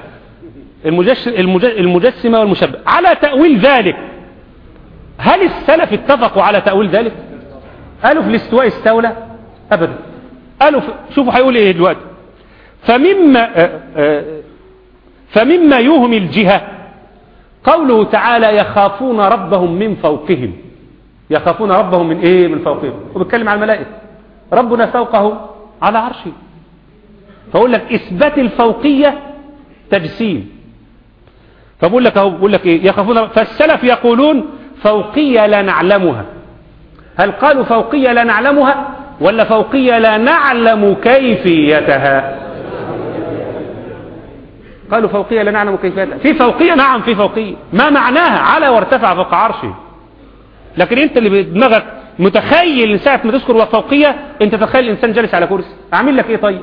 A: المجسمة والمشبهة على تأويل ذلك هل السلف اتفقوا على تأويل ذلك قالوا في الاستواء استولى أبدا قالوا شوفوا هيقول ايه دلوقتي فمما آه، آه، فمما يوهم الجهة قوله تعالى يخافون ربهم من فوقهم يخافون ربهم من ايه من فوقهم وبيتكلم على الملائكة ربنا فوقه على عرشه فأقول لك إثبات الفوقية تجسيم فبقول لك اهو بقول لك ايه يخافون فالسلف يقولون فوقية لا نعلمها هل قالوا فوقية لا نعلمها ولا فوقية لا نعلم كيفيتها قالوا فوقية لا نعلم كيفيتها في فوقية نعم في فوقية ما معناها على وارتفع فوق عرشه لكن انت اللي بدماغك متخيل ساعة ما تذكر فوقية انت تخيل الانسان جالس على كرسي اعمل لك ايه طيب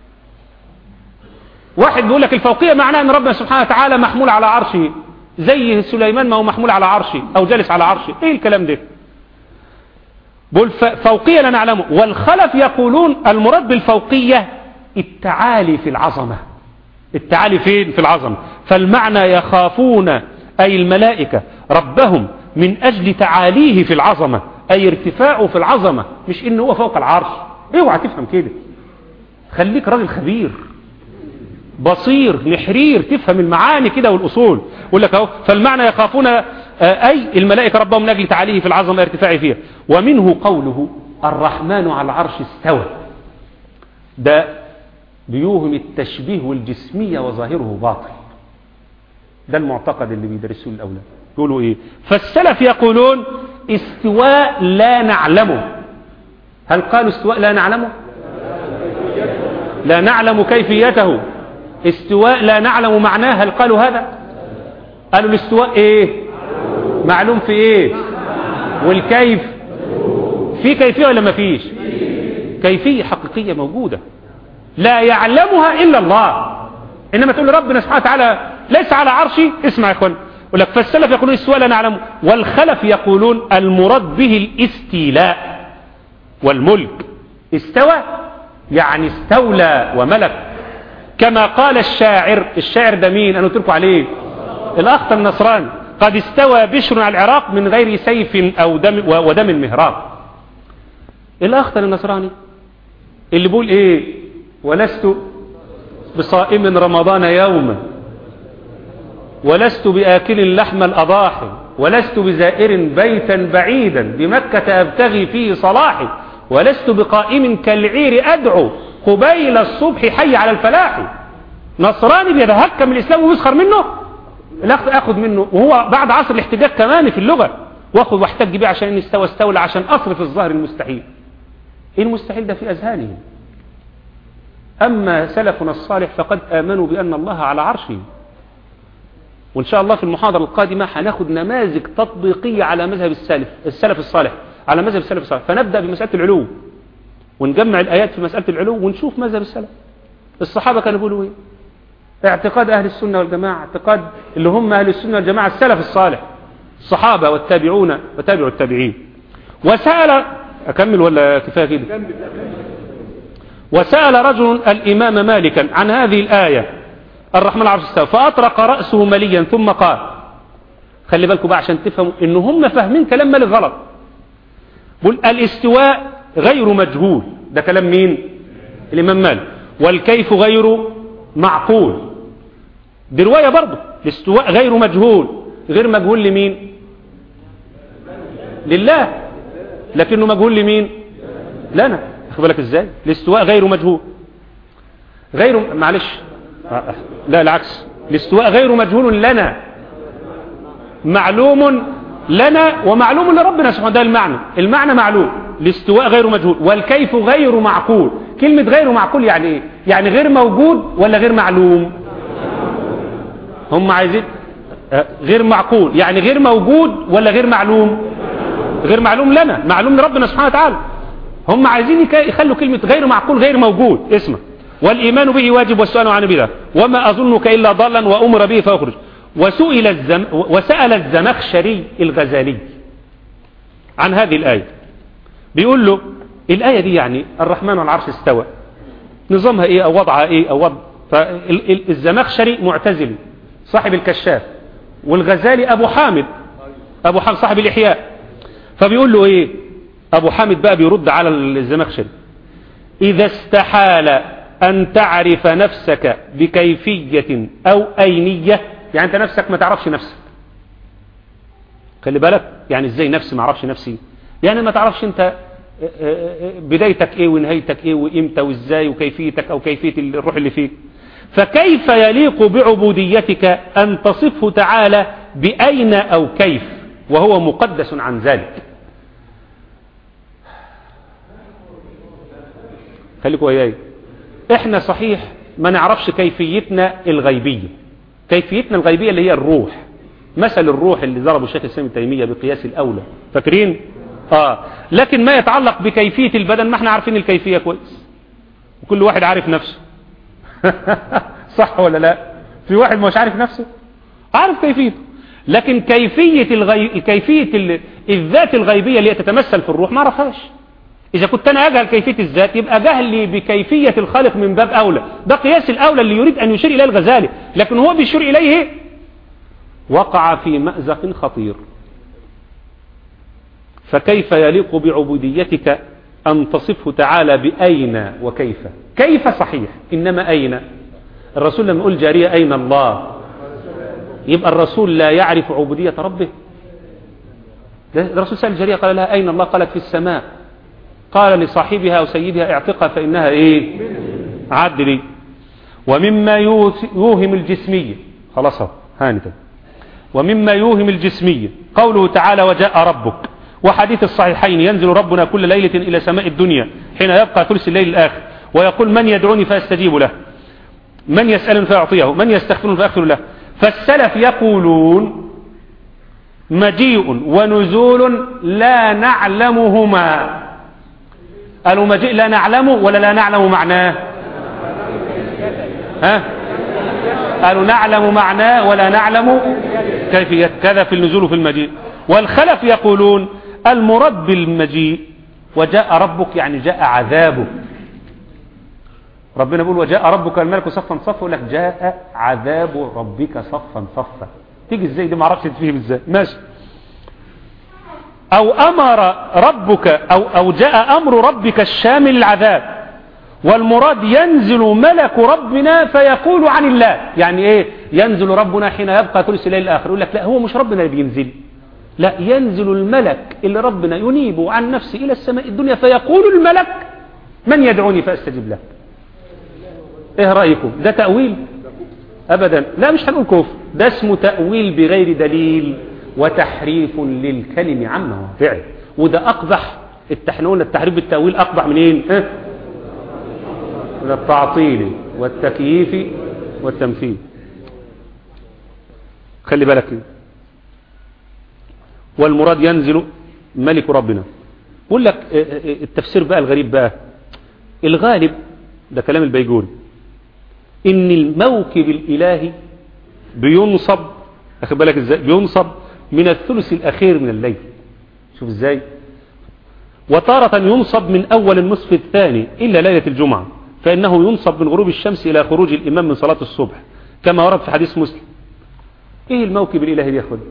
A: واحد بيقول لك الفوقية معناها ان ربنا سبحانه وتعالى محمول على عرشه زي سليمان ما هو محمول على عرشه او جالس على عرشه ايه الكلام ده بقول فوقية لا نعلمه والخلف يقولون المراد بالفوقية التعالي في العظمة التعالي فين في العظمة فالمعنى يخافون أي الملائكة ربهم من أجل تعاليه في العظمة أي ارتفاعه في العظمة مش إنه هو فوق العرش اوعى تفهم كده خليك راجل خبير بصير نحرير تفهم المعاني كده والأصول يقول لك اهو فالمعنى يخافون آه، أي الملائكة ربهم من أجل تعاليه في العظمة ارتفاعه فيها ومنه قوله الرحمن على العرش استوى ده بيوهم التشبيه والجسمية وظاهره باطل ده المعتقد اللي بيدرسوه الأولاد يقولوا إيه فالسلف يقولون استواء لا نعلمه هل قالوا استواء لا نعلمه لا نعلم كيفيته استواء لا نعلم معناه هل قالوا هذا قالوا الاستواء ايه معلوم في ايه والكيف في كيفية ولا ما فيش كيفية حقيقية موجودة لا يعلمها إلا الله إنما تقول ربنا سبحانه وتعالى ليس على عرشي اسمع يا اخوان يقول لك فالسلف يقولون السؤال لا نعلمه والخلف يقولون المراد به الاستيلاء والملك استوى يعني استولى وملك كما قال الشاعر الشاعر ده مين انا قلت عليه الاخطر النصراني قد استوى بشر على العراق من غير سيف او دم ودم مهراق الاخطر النصراني اللي بيقول ايه ولست بصائم رمضان يوما ولست بآكل لحم الأضاحي ولست بزائر بيتا بعيدا بمكة أبتغي فيه صلاحي ولست بقائم كالعير أدعو قبيل الصبح حي على الفلاح نصراني بيتهكم الإسلام ويسخر منه الأخذ أخذ منه وهو بعد عصر الاحتجاج كمان في اللغة واخذ واحتج بيه عشان استوى استولى عشان أصرف الظهر المستحيل إيه المستحيل ده في أذهانهم أما سلفنا الصالح فقد آمنوا بأن الله على عرشه وإن شاء الله في المحاضرة القادمة هناخد نماذج تطبيقية على مذهب السلف السلف الصالح على مذهب السلف الصالح فنبدأ بمسألة العلو ونجمع الآيات في مسألة العلو ونشوف مذهب السلف الصحابة كانوا يقولوا ايه اعتقاد أهل السنة والجماعة اعتقاد اللي هم أهل السنة والجماعة السلف الصالح الصحابة والتابعون وتابعوا التابعين وسأل أكمل ولا كفاية كده وسأل رجل الإمام مالكا عن هذه الآية الرحمن العرش استوى فأطرق رأسه مليا ثم قال خلي بالكم بقى عشان تفهموا ان هم فاهمين كلام مالك غلط بقول الاستواء غير مجهول ده كلام مين الإمام مالك والكيف غير معقول دي رواية برضه الاستواء غير مجهول غير مجهول لمين لله لكنه مجهول لمين لنا اخد بالك ازاي الاستواء غير مجهول غير معلش لا العكس الاستواء غير مجهول لنا معلوم لنا ومعلوم لربنا سبحانه ده المعنى المعنى معلوم الاستواء غير مجهول والكيف غير معقول كلمة غير معقول يعني ايه يعني غير موجود ولا غير معلوم هم عايزين آه، غير معقول يعني غير موجود ولا غير معلوم غير معلوم لنا معلوم لربنا سبحانه وتعالى هم عايزين يخلوا كلمة غير معقول غير موجود اسمه والإيمان به واجب والسؤال عنه بذا وما أظنك إلا ضالا وأمر به فأخرج وسئل الزم وسأل الزمخشري الغزالي عن هذه الآية بيقول له الآية دي يعني الرحمن على العرش استوى نظامها ايه او وضعها ايه او وضع فالزمخشري معتزلي صاحب الكشاف والغزالي ابو حامد ابو حامد صاحب الاحياء فبيقول له ايه ابو حامد بقى بيرد على الزمخشري اذا استحال ان تعرف نفسك بكيفية او اينية يعني انت نفسك ما تعرفش نفسك خلي بالك يعني ازاي نفسي ما اعرفش نفسي يعني ما تعرفش انت بدايتك ايه ونهايتك ايه وامتى وازاي وكيفيتك او كيفية الروح اللي فيك فكيف يليق بعبوديتك ان تصفه تعالى باين او كيف وهو مقدس عن ذلك خليكوا وياي احنا صحيح ما نعرفش كيفيتنا الغيبية كيفيتنا الغيبية اللي هي الروح مثل الروح اللي ضربه الشيخ الاسلام التيمية بقياس الاولى فاكرين اه لكن ما يتعلق بكيفية البدن ما احنا عارفين الكيفية كويس وكل واحد عارف نفسه صح ولا لا في واحد مش عارف نفسه عارف كيفيته لكن كيفية الغي... كيفية ال... الذات الغيبية اللي تتمثل في الروح ما عرفهاش إذا كنت أنا أجهل كيفية الذات يبقى جهلي بكيفية الخالق من باب أولى ده قياس الأولى اللي يريد أن يشير إليه الغزالي لكن هو بيشير إليه وقع في مأزق خطير فكيف يليق بعبوديتك أن تصفه تعالى بأين وكيف كيف صحيح إنما أين الرسول لما يقول جارية أين الله يبقى الرسول لا يعرف عبودية ربه الرسول سأل الجارية قال لها أين الله قالت في السماء قال لصاحبها أو سيدها اعتقها فإنها إيه عدلي ومما يوهم الجسمية خلاص هانتا ومما يوهم الجسمية قوله تعالى وجاء ربك وحديث الصحيحين ينزل ربنا كل ليلة إلى سماء الدنيا حين يبقى ثلث الليل الآخر ويقول من يدعوني فأستجيب له من يسألني فأعطيه من يستغفرني فأغفر له فالسلف يقولون مجيء ونزول لا نعلمهما قالوا مجيء لا نعلمه ولا لا نعلم معناه ها قالوا نعلم معناه ولا نعلم كيفية كذا في النزول في المجيء والخلف يقولون المرد بالمجيء وجاء ربك يعني جاء عذابه ربنا بيقول وجاء ربك الملك صفا صفا يقول لك جاء عذاب ربك صفا صفا تيجي ازاي دي ما اعرفش تفهم ازاي ماشي او امر ربك او او جاء امر ربك الشامل العذاب والمراد ينزل ملك ربنا فيقول عن الله يعني ايه ينزل ربنا حين يبقى ثلث الليل الاخر يقول لك لا هو مش ربنا اللي بينزل لا ينزل الملك اللي ربنا ينيب عن نفسه الى السماء الدنيا فيقول الملك من يدعوني فاستجب له ايه رأيكم ده تأويل ابدا لا مش هنقول كفر ده اسمه تأويل بغير دليل وتحريف للكلم عن مواضعه وده اقبح التحنون التحريف بالتأويل اقبح منين اه؟ من التعطيل والتكييف والتمثيل خلي بالك والمراد ينزل ملك ربنا بقول لك التفسير بقى الغريب بقى الغالب ده كلام البيجوري ان الموكب الالهي بينصب اخد بالك ازاي بينصب من الثلث الاخير من الليل شوف ازاي وتارة ينصب من اول النصف الثاني الا ليلة الجمعة فانه ينصب من غروب الشمس الى خروج الامام من صلاة الصبح كما ورد في حديث مسلم ايه الموكب الالهي دي يا اخوان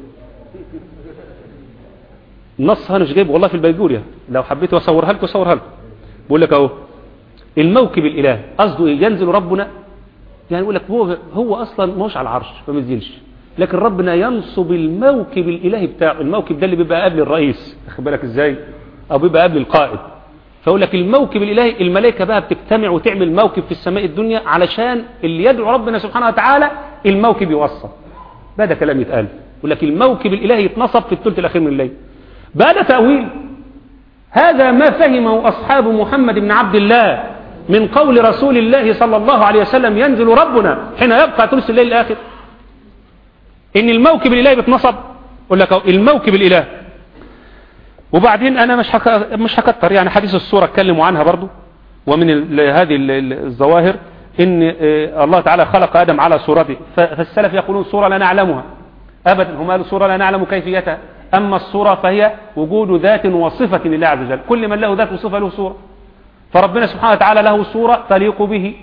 A: النص انا مش جايبه والله في البيجوريا لو حبيت اصورها لكم اصورها لكم بقول لك اهو الموكب الالهي قصده ايه ينزل ربنا يعني يقول لك هو هو اصلا مش على العرش فما ينزلش لكن ربنا ينصب الموكب الالهي بتاعه الموكب ده اللي بيبقى قبل الرئيس واخد بالك ازاي او بيبقى قبل القائد فيقول لك الموكب الالهي الملائكه بقى بتجتمع وتعمل موكب في السماء الدنيا علشان اللي يدعو ربنا سبحانه وتعالى الموكب يوصل بقى ده كلام يتقال يقول لك الموكب الالهي يتنصب في الثلث الاخير من الليل بقى ده تاويل هذا ما فهمه اصحاب محمد بن عبد الله من قول رسول الله صلى الله عليه وسلم ينزل ربنا حين يبقى ثلث الليل الآخر إن الموكب الإلهي بتنصب أقول لك الموكب الإلهي وبعدين أنا مش حك... مش هكتر يعني حديث الصورة اتكلموا عنها برضو ومن ال... هذه ال... الظواهر إن الله تعالى خلق آدم على صورته فالسلف يقولون صورة لا نعلمها أبدا هم قالوا صورة لا نعلم كيفيتها أما الصورة فهي وجود ذات وصفة لله عز وجل كل من له ذات وصفة له صورة فربنا سبحانه وتعالى له صورة تليق به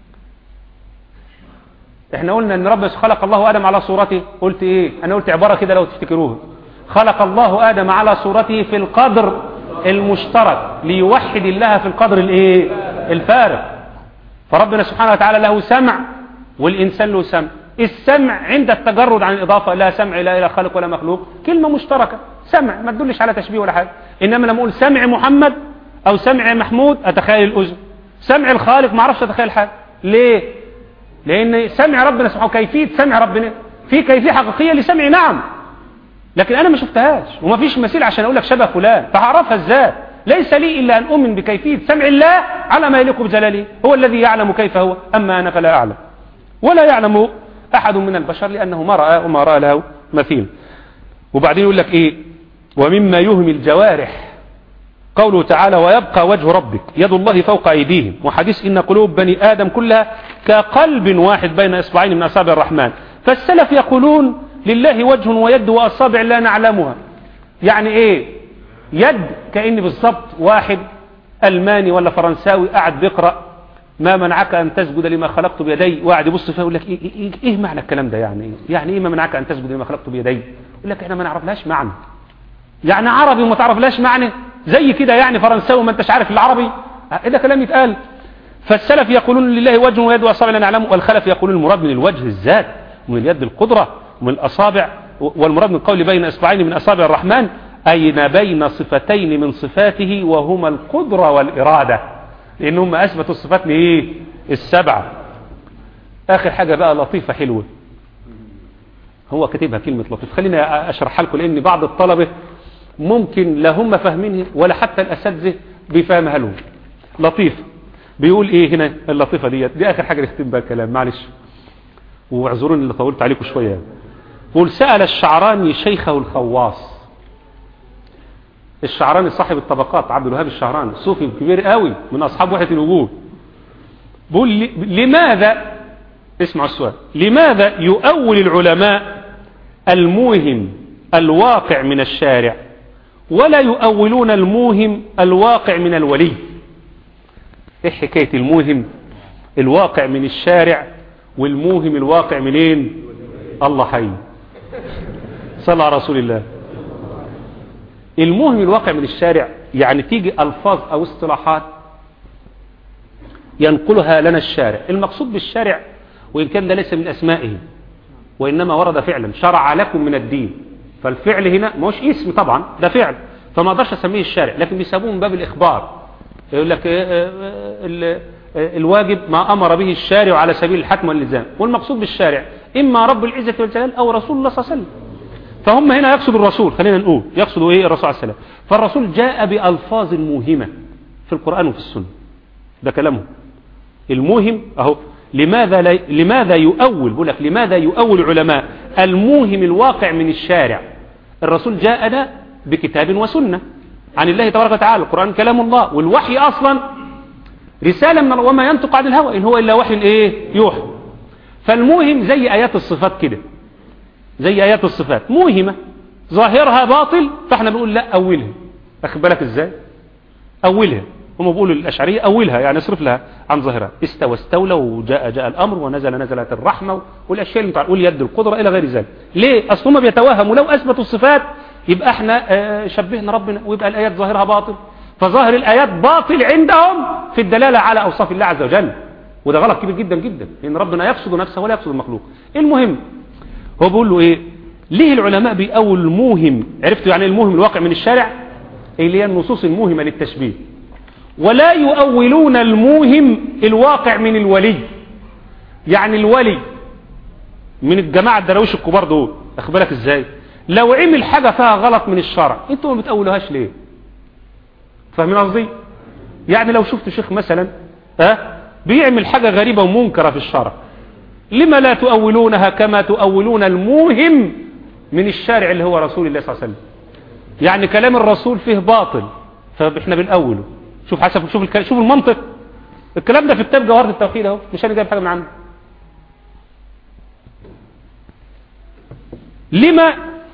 A: احنا قلنا ان ربنا خلق الله آدم على صورته قلت ايه انا قلت عبارة كده لو تفتكروها خلق الله آدم على صورته في القدر المشترك ليوحد الله في القدر الايه الفارق فربنا سبحانه وتعالى له سمع والإنسان له سمع السمع عند التجرد عن الإضافة لا سمع لا إلى خالق ولا مخلوق كلمة مشتركة سمع ما تدلش على تشبيه ولا حاجة إنما لما أقول سمع محمد أو سمع محمود أتخيل الأذن سمع الخالق ما أعرفش أتخيل حاجة ليه لأن سمع ربنا سبحانه كيفية سمع ربنا في كيفية حقيقية لسمع نعم لكن أنا ما شفتهاش وما فيش مثيل عشان أقول لك شبه فلان فهعرفها إزاي ليس لي إلا أن أؤمن بكيفية سمع الله على ما يليق بجلاله هو الذي يعلم كيف هو أما أنا فلا أعلم ولا يعلم أحد من البشر لأنه ما رأى وما رأى له مثيل وبعدين يقول لك إيه ومما يهم الجوارح قوله تعالى ويبقى وجه ربك يد الله فوق أيديهم وحديث إن قلوب بني آدم كلها كقلب واحد بين إصبعين من أصابع الرحمن فالسلف يقولون لله وجه ويد وأصابع لا نعلمها يعني إيه يد كأن بالضبط واحد ألماني ولا فرنساوي قاعد بيقرأ ما منعك أن تسجد لما خلقت بيدي وقاعد يبص فيها يقول لك إيه, إيه, إيه معنى الكلام ده يعني يعني إيه ما منعك أن تسجد لما خلقت بيدي يقول لك إحنا ما نعرفلهاش معنى يعني عربي وما تعرفلهاش معنى زي كده يعني فرنساوي ما انتش عارف العربي إيه ده كلام يتقال فالسلف يقولون لله وجه ويد وأصابع لا نعلمه والخلف يقولون المراد من الوجه الذات ومن اليد القدرة ومن الأصابع والمراد من قول بين إصبعين من أصابع الرحمن أين بين صفتين من صفاته وهما القدرة والإرادة لأنهم أثبتوا الصفات لإيه السبعة آخر حاجة بقى لطيفة حلوة هو كاتبها كلمة لطيف خليني أشرحها لكم لأن بعض الطلبة ممكن لا هم فاهمينها ولا حتى الأساتذة بيفهمها لهم لطيفة بيقول إيه هنا اللطيفة ديت دي آخر حاجة نختم بها الكلام معلش واعذروني اللي طولت عليكم شوية يقول سأل الشعراني شيخه الخواص الشعراني صاحب الطبقات عبد الوهاب الشعراني صوفي كبير قوي من أصحاب وحدة الوجود بقول لماذا اسمع السؤال لماذا يؤول العلماء الموهم الواقع من الشارع ولا يؤولون الموهم الواقع من الولي ايه حكاية الموهم الواقع من الشارع والموهم الواقع منين الله حي صلى على رسول الله المهم الواقع من الشارع يعني تيجي ألفاظ أو اصطلاحات ينقلها لنا الشارع المقصود بالشارع وإن كان ده ليس من أسمائه وإنما ورد فعلا شرع لكم من الدين فالفعل هنا مش اسم طبعا ده فعل فما اقدرش اسميه الشارع لكن بيسموه من باب الإخبار يقول لك الواجب ما أمر به الشارع على سبيل الحكم واللزام والمقصود بالشارع إما رب العزة والجلال أو رسول الله صلى الله عليه وسلم فهم هنا يقصد الرسول خلينا نقول يقصدوا ايه الرسول عليه السلام فالرسول جاء بألفاظ موهمة في القرآن وفي السنة ده كلامه الموهم اهو لماذا لا لماذا يؤول بقول لك لماذا يؤول العلماء الموهم الواقع من الشارع الرسول جاءنا بكتاب وسنة عن الله تبارك وتعالى القرآن كلام الله والوحي أصلا رسالة من وما ينطق عن الهوى إن هو إلا وحي إيه يوحى فالموهم زي آيات الصفات كده زي آيات الصفات موهمة ظاهرها باطل فاحنا بنقول لا أولها أخذ بالك إزاي أولها هم بيقولوا الأشعرية أولها يعني اصرف لها عن ظاهرها استوى استولى وجاء جاء الأمر ونزل نزلت الرحمة والأشياء اللي تقول يد القدرة إلى غير ذلك ليه أصل هم بيتوهموا لو أثبتوا الصفات يبقى احنا شبهنا ربنا ويبقى الآيات ظاهرها باطل فظاهر الآيات باطل عندهم في الدلالة على أوصاف الله عز وجل وده غلط كبير جدا جدا لأن ربنا يقصد نفسه ولا يقصد المخلوق المهم هو بيقول له ايه ليه العلماء بيقول الموهم عرفتوا يعني الموهم الواقع من الشارع اللي هي النصوص الموهمة للتشبيه ولا يؤولون الموهم الواقع من الولي يعني الولي من الجماعة الدراويش الكبار دول اخبرك ازاي لو عمل حاجة فيها غلط من الشرع انتوا ما بتقولوهاش ليه فاهمين قصدي يعني لو شفت شيخ مثلا ها بيعمل حاجة غريبة ومنكرة في الشرع لما لا تؤولونها كما تؤولون الموهم من الشارع اللي هو رسول الله صلى الله عليه وسلم يعني كلام الرسول فيه باطل فاحنا بنأوله شوف حسب شوف الك... شوف المنطق الكلام ده في كتاب جوهرة التوحيد اهو مش انا جايب حاجه من عنده لما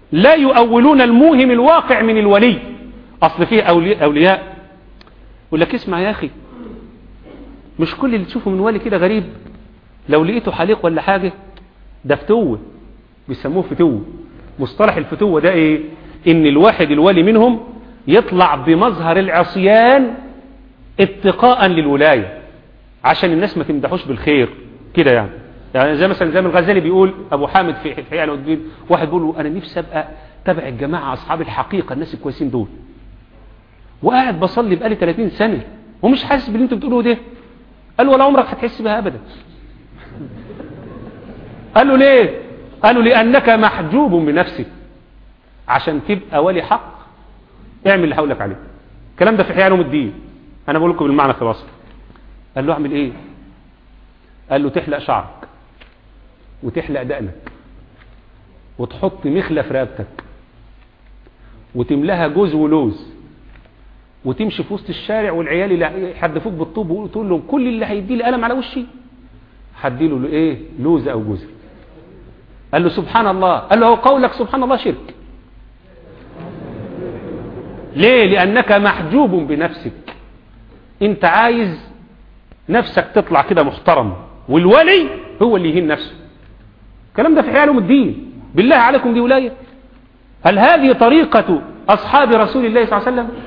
A: لا يؤولون الموهم الواقع من الولي اصل فيه اولياء, أولياء يقول لك اسمع يا اخي مش كل اللي تشوفه من ولي كده غريب لو لقيته حليق ولا حاجة ده فتوة بيسموه فتوة مصطلح الفتوة ده ايه ان الواحد الولي منهم يطلع بمظهر العصيان اتقاء للولاية عشان الناس ما تمدحوش بالخير كده يعني يعني زي مثلا زي ما الغزالي بيقول ابو حامد في حياة الدين واحد بيقول له انا نفسي ابقى تبع الجماعة اصحاب الحقيقة الناس الكويسين دول وقاعد بصلي بقالي 30 سنة ومش حاسس باللي انتوا بتقولوه ده قال له ولا عمرك هتحس بها ابدا قال له ليه قال له لانك محجوب من نفسك عشان تبقى ولي حق اعمل اللي هقول لك عليه الكلام ده في حياة يوم الدين انا بقول لكم بالمعنى خلاص قال له اعمل ايه قال له تحلق شعرك وتحلق دقنك وتحط مخلة في رقبتك وتملاها جوز ولوز وتمشي في وسط الشارع والعيال اللي يحدفوك بالطوب وتقول لهم كل اللي هيدي لي قلم على وشي هدي له ايه لوز او جزء قال له سبحان الله قال له هو قولك سبحان الله شرك ليه لانك محجوب بنفسك انت عايز نفسك تطلع كده محترم والولي هو اللي يهين نفسه الكلام ده في حيالهم الدين بالله عليكم دي ولاية هل هذه طريقة أصحاب رسول الله صلى الله عليه وسلم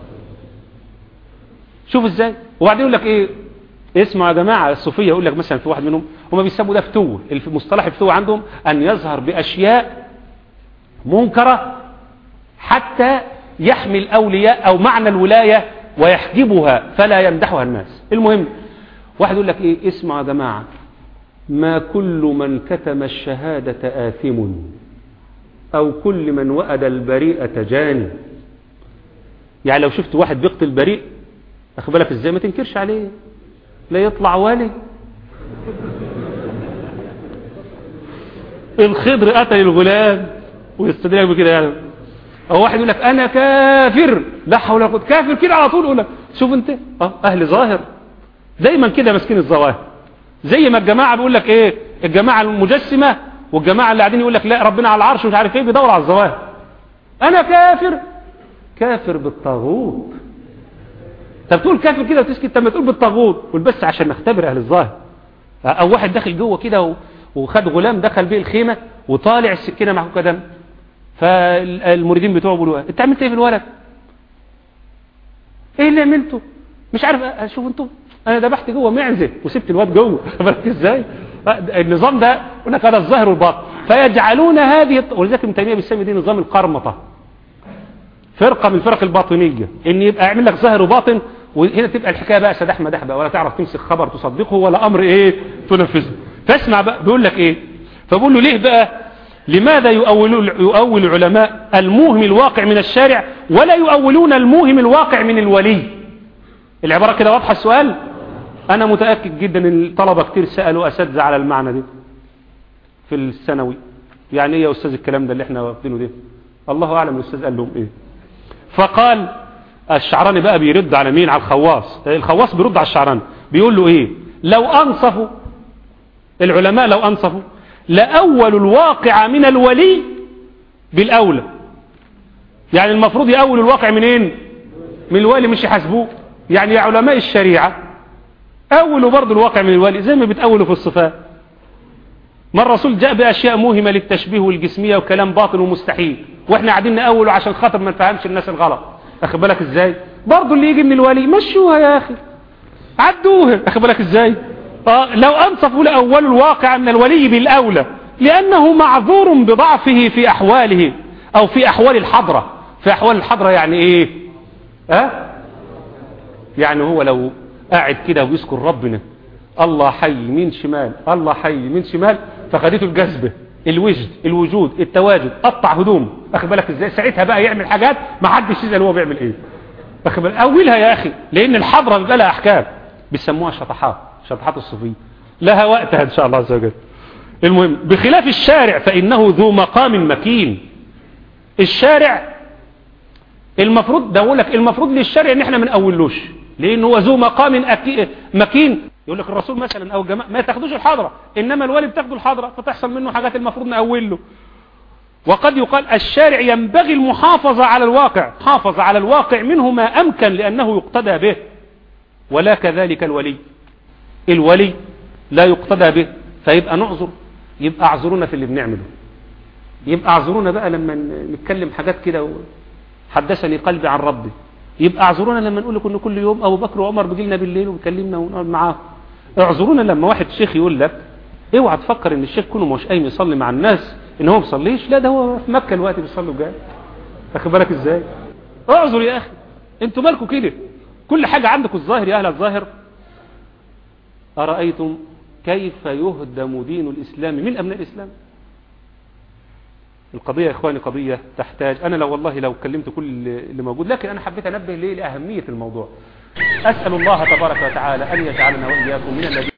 A: شوف ازاي وبعدين يقول لك ايه اسمعوا يا جماعة الصوفية يقول لك مثلا في واحد منهم هم بيسموا ده فتوة المصطلح الفتوة عندهم أن يظهر بأشياء منكرة حتى يحمي الأولياء أو معنى الولاية ويحجبها فلا يمدحها الناس المهم واحد يقول لك ايه اسمعوا يا جماعة ما كل من كتم الشهادة آثم أو كل من وأد البريئة جاني يعني لو شفت واحد بيقتل بريء أخذ بالك ازاي ما تنكرش عليه لا يطلع والي الخضر قتل الغلام ويستدرك بكده يعني او واحد يقول لك انا كافر لا حول ولا قوه كافر كده على طول يقول لك شوف انت اه اهل ظاهر دايما كده ماسكين الظواهر زي ما الجماعه بيقول لك ايه الجماعه المجسمه والجماعه اللي قاعدين يقول لك لا ربنا على العرش ومش عارف ايه بيدور على الظواهر انا كافر كافر بالطاغوت طب تقول كافر كده وتسكت طب ما تقول بالطاغوت قول بس عشان نختبر اهل الظاهر او واحد داخل جوه كده وخد غلام دخل بيه الخيمه وطالع السكينه معه كدم فالمريدين بتوعه بيقولوا انت عملت ايه في الولد ايه اللي عملته مش عارف اشوف انتوا انا ذبحت جوه معزه وسبت الواد جوه بالك ازاي النظام ده يقول لك هذا الظاهر والباطن فيجعلون هذه ولذلك ابن تيميه بيسمي دي نظام القرمطه فرقه من الفرق الباطنيه ان يبقى يعمل لك ظاهر وباطن وهنا تبقى الحكايه بقى سداح مداح بقى ولا تعرف تمسك خبر تصدقه ولا امر ايه تنفذه فاسمع بقى بيقول لك ايه فبقول له ليه بقى لماذا يؤول يؤول العلماء الموهم الواقع من الشارع ولا يؤولون الموهم الواقع من الولي العبارة كده واضحة السؤال انا متأكد جدا ان الطلبة كتير سألوا اساتذة على المعنى ده في الثانوي يعني ايه يا استاذ الكلام ده اللي احنا واخدينه ده الله اعلم الاستاذ قال لهم ايه فقال الشعراني بقى بيرد على مين على الخواص الخواص بيرد على الشعراني بيقول له ايه لو انصفوا العلماء لو انصفوا لأول الواقع من الولي بالأولى يعني المفروض يأول الواقع منين من الولي مش يحاسبوه يعني يا علماء الشريعة أولوا برضو الواقع من الولي زي ما بتأولوا في الصفات ما الرسول جاء بأشياء موهمة للتشبيه والجسمية وكلام باطل ومستحيل واحنا قاعدين نأوله عشان خاطر ما نفهمش الناس الغلط اخد بالك ازاي برضو اللي يجي من الولي مشوها يا اخي عدوها اخد بالك ازاي آه لو انصفوا لأول الواقع من الولي بالأولى لأنه معذور بضعفه في أحواله أو في أحوال الحضرة في أحوال الحضرة يعني إيه أه؟ يعني هو لو قاعد كده ويذكر ربنا الله حي من شمال الله حي من شمال فخدته الجذبة الوجد الوجود التواجد قطع هدوم اخد بالك ازاي ساعتها بقى يعمل حاجات ما حدش يسال هو بيعمل ايه اخد بالك اولها يا اخي لان الحضره بيبقى لها احكام بيسموها شطحات شطحات الصوفيه لها وقتها ان شاء الله عز وجل المهم بخلاف الشارع فانه ذو مقام مكين الشارع المفروض ده اقول لك المفروض للشارع ان احنا ما نقولوش لان هو ذو مقام أكي... مكين يقول لك الرسول مثلا او الجماعه ما تاخدوش الحضره انما الولي بتاخدوا الحضره فتحصل منه حاجات المفروض نقول له وقد يقال الشارع ينبغي المحافظة على الواقع حافظ على الواقع منه ما أمكن لأنه يقتدى به ولا كذلك الولي الولي لا يقتدى به فيبقى نعذر يبقى اعذرونا في اللي بنعمله يبقى اعذرونا بقى لما نتكلم حاجات كده حدثني قلبي عن ربي يبقى اعذرونا لما نقول لكم كل يوم ابو بكر وعمر بيجي لنا بالليل وبيكلمنا ونقعد معاه اعذرونا لما واحد شيخ يقول لك اوعى تفكر ان الشيخ كونه مش قايم يصلي مع الناس ان هو ما بيصليش لا ده هو في مكه الوقت بيصلي وجاي واخد بالك ازاي اعذر يا اخي انتوا مالكم كده كل حاجه عندكم الظاهر يا اهل الظاهر ارايتم كيف يهدم دين الاسلام من ابناء الاسلام القضية يا إخواني قضية تحتاج أنا لو والله لو كلمت كل اللي موجود لكن أنا حبيت أنبه ليه لأهمية الموضوع أسأل الله تبارك وتعالى أن يجعلنا وإياكم من الذين